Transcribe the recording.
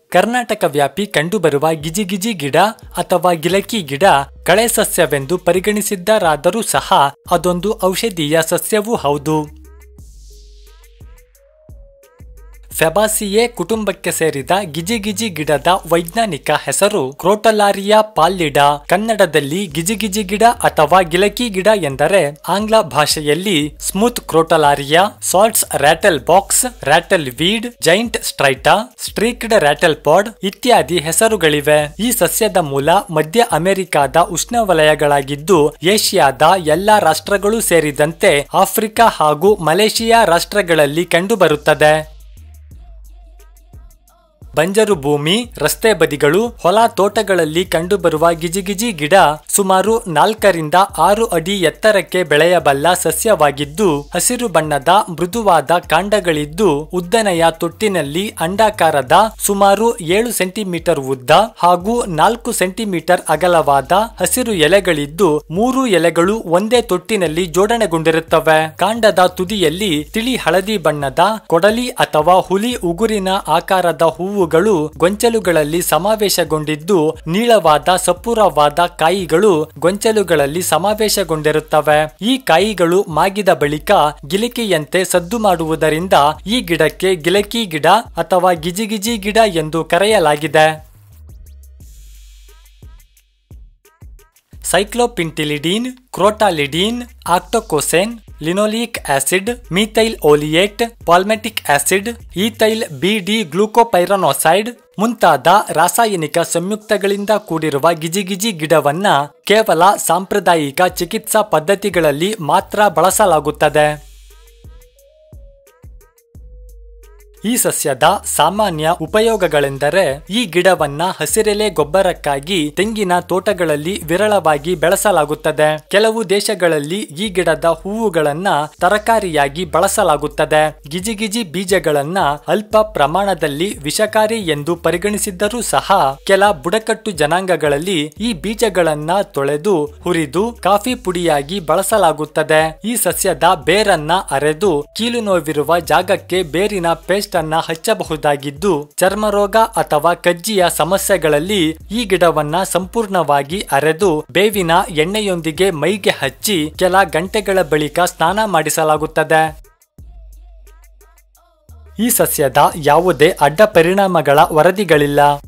ಕರ್ನಾಟಕ ವ್ಯಾಪಿ ಕಂಡುಬರುವ ಗಿಜಿಗಿಜಿ ಗಿಡ ಅಥವಾ ಗಿಲಕಿ ಗಿಡ ಕಳೆ ಸಸ್ಯವೆಂದು ಪರಿಗಣಿಸಿದ್ದರಾದರೂ ಸಹ ಅದೊಂದು ಔಷಧೀಯ ಸಸ್ಯವೂ ಹೌದು ಫೆಬಾಸಿಯೆ ಕುಟುಂಬಕ್ಕೆ ಸೇರಿದ ಗಿಜಿಗಿಜಿ ಗಿಡದ ವೈಜ್ಞಾನಿಕ ಹೆಸರು ಕ್ರೋಟಲಾರಿಯಾ ಪಾಲ್ಲಿಡಾ ಕನ್ನಡದಲ್ಲಿ ಗಿಜಿಗಿಜಿ ಗಿಡ ಅಥವಾ ಗಿಲಕಿ ಗಿಡ ಎಂದರೆ ಆಂಗ್ಲ ಭಾಷೆಯಲ್ಲಿ smooth crotalaria salts rattle box rattle weed giant striata streaked rattle pod ಇತ್ಯಾದಿ ಹೆಸರುಗಳಿವೆ ಈ ಸಸ್ಯದ ಮೂಲ ಮಧ್ಯ ಅಮೆರಿಕಾದ ಉಷ್ಣವಲಯಗಳಾಗಿದ್ದು ಏಷ್ಯಾದ ಎಲ್ಲಾ ರಾಷ್ಟ್ರಗಳು ಸೇರಿದಂತೆ ಆಫ್ರಿಕಾ ಹಾಗೂ ಮಲೇಷಿಯಾ ರಾಷ್ಟ್ರಗಳಲ್ಲಿ ಕಂಡುಬರುತ್ತದೆ ಬಂಜರು ಭೂಮಿ ರಸ್ತೆ ಬದಿಗಳು ಹೊಲ ತೋಟಗಳಲ್ಲಿ ಕಂಡುಬರುವ ಗಿಜಿಗಿಜಿ ಗಿಡ ಸುಮಾರು ನಾಲ್ಕರಿಂದ ಆರು ಅಡಿ ಎತ್ತರಕ್ಕೆ ಬೆಳೆಯಬಲ್ಲ ಸಸ್ಯವಾಗಿದ್ದು ಹಸಿರು ಬಣ್ಣದ ಮೃದುವಾದ ಕಾಂಡಗಳಿದ್ದು ಉದ್ದನೆಯ ತೊಟ್ಟಿನಲ್ಲಿ ಅಂಡಾಕಾರದ ಸುಮಾರು ಏಳು ಸೆಂಟಿಮೀಟರ್ ಉದ್ದ ಹಾಗೂ ನಾಲ್ಕು ಸೆಂಟಿಮೀಟರ್ ಅಗಲವಾದ ಹಸಿರು ಎಲೆಗಳಿದ್ದು ಮೂರು ಎಲೆಗಳು ಒಂದೇ ತೊಟ್ಟಿನಲ್ಲಿ ಜೋಡಣೆಗೊಂಡಿರುತ್ತವೆ ಕಾಂಡದ ತುದಿಯಲ್ಲಿ ತಿಳಿ ಹಳದಿ ಬಣ್ಣದ ಕೊಡಲಿ ಅಥವಾ ಹುಲಿ ಉಗುರಿನ ಆಕಾರದ ಹೂವು ಹೂವುಗಳು ಗೊಂಚಲುಗಳಲ್ಲಿ ಸಮಾವೇಶಗೊಂಡಿದ್ದು ನೀಳವಾದ ಸಪೂರವಾದ ಕಾಯಿಗಳು ಗೊಂಚಲುಗಳಲ್ಲಿ ಸಮಾವೇಶಗೊಂಡಿರುತ್ತವೆ ಈ ಕಾಯಿಗಳು ಮಾಗಿದ ಬಳಿಕ ಗಿಲಿಕಿಯಂತೆ ಸದ್ದು ಮಾಡುವುದರಿಂದ ಈ ಗಿಡಕ್ಕೆ ಗಿಲಕಿ ಗಿಡ ಅಥವಾ ಗಿಜಿಗಿಜಿ ಗಿಡ ಎಂದು ಕರೆಯಲಾಗಿದೆ cyclopentylidene crotalidine octacosene linoleic acid methyl oleate palmitic acid ethyl ಬಿಡಿ ಗ್ಲೂಕೋಪೈರನೋಸೈಡ್ ಮುಂತಾದ ರಾಸಾಯನಿಕ ಸಂಯುಕ್ತಗಳಿಂದ ಕೂಡಿರುವ ಗಿಜಿಗಿಜಿ ಗಿಡವನ್ನ ಕೇವಲ ಸಾಂಪ್ರದಾಯಿಕ ಚಿಕಿತ್ಸಾ ಪದ್ಧತಿಗಳಲ್ಲಿ ಮಾತ್ರ ಬಳಸಲಾಗುತ್ತದೆ ಈ ಸಸ್ಯದ ಸಾಮಾನ್ಯ ಉಪಯೋಗಗಳೆಂದರೆ ಈ ಗಿಡವನ್ನ ಹಸಿರೆಲೆ ಗೊಬ್ಬರಕ್ಕಾಗಿ ತೆಂಗಿನ ತೋಟಗಳಲ್ಲಿ ವಿರಳವಾಗಿ ಬೆಳೆಸಲಾಗುತ್ತದೆ ಕೆಲವು ದೇಶಗಳಲ್ಲಿ ಈ ಗಿಡದ ಹೂವುಗಳನ್ನ ತರಕಾರಿಯಾಗಿ ಬಳಸಲಾಗುತ್ತದೆ ಗಿಜಿಗಿಜಿ ಬೀಜಗಳನ್ನ ಅಲ್ಪ ಪ್ರಮಾಣದಲ್ಲಿ ವಿಷಕಾರಿ ಎಂದು ಪರಿಗಣಿಸಿದ್ದರೂ ಸಹ ಕೆಲ ಬುಡಕಟ್ಟು ಜನಾಂಗಗಳಲ್ಲಿ ಈ ಬೀಜಗಳನ್ನ ತೊಳೆದು ಹುರಿದು ಕಾಫಿ ಪುಡಿಯಾಗಿ ಬಳಸಲಾಗುತ್ತದೆ ಈ ಸಸ್ಯದ ಬೇರನ್ನ ಅರೆದು ಕೀಲು ನೋವಿರುವ ಜಾಗಕ್ಕೆ ಬೇರಿನ ಪೇಸ್ಟ್ ಅನ್ನ ಹಚ್ಚಬಹುದಾಗಿದ್ದು ಚರ್ಮರೋಗ ಅಥವಾ ಕಜ್ಜಿಯ ಸಮಸ್ಯೆಗಳಲ್ಲಿ ಈ ಗಿಡವನ್ನ ಸಂಪೂರ್ಣವಾಗಿ ಅರೆದು ಬೇವಿನ ಎಣ್ಣೆಯೊಂದಿಗೆ ಮೈಗೆ ಹಚ್ಚಿ ಕೆಲ ಗಂಟೆಗಳ ಬಳಿಕ ಸ್ನಾನ ಮಾಡಿಸಲಾಗುತ್ತದೆ ಈ ಸಸ್ಯದ ಯಾವುದೇ ಅಡ್ಡ ಪರಿಣಾಮಗಳ ವರದಿಗಳಿಲ್ಲ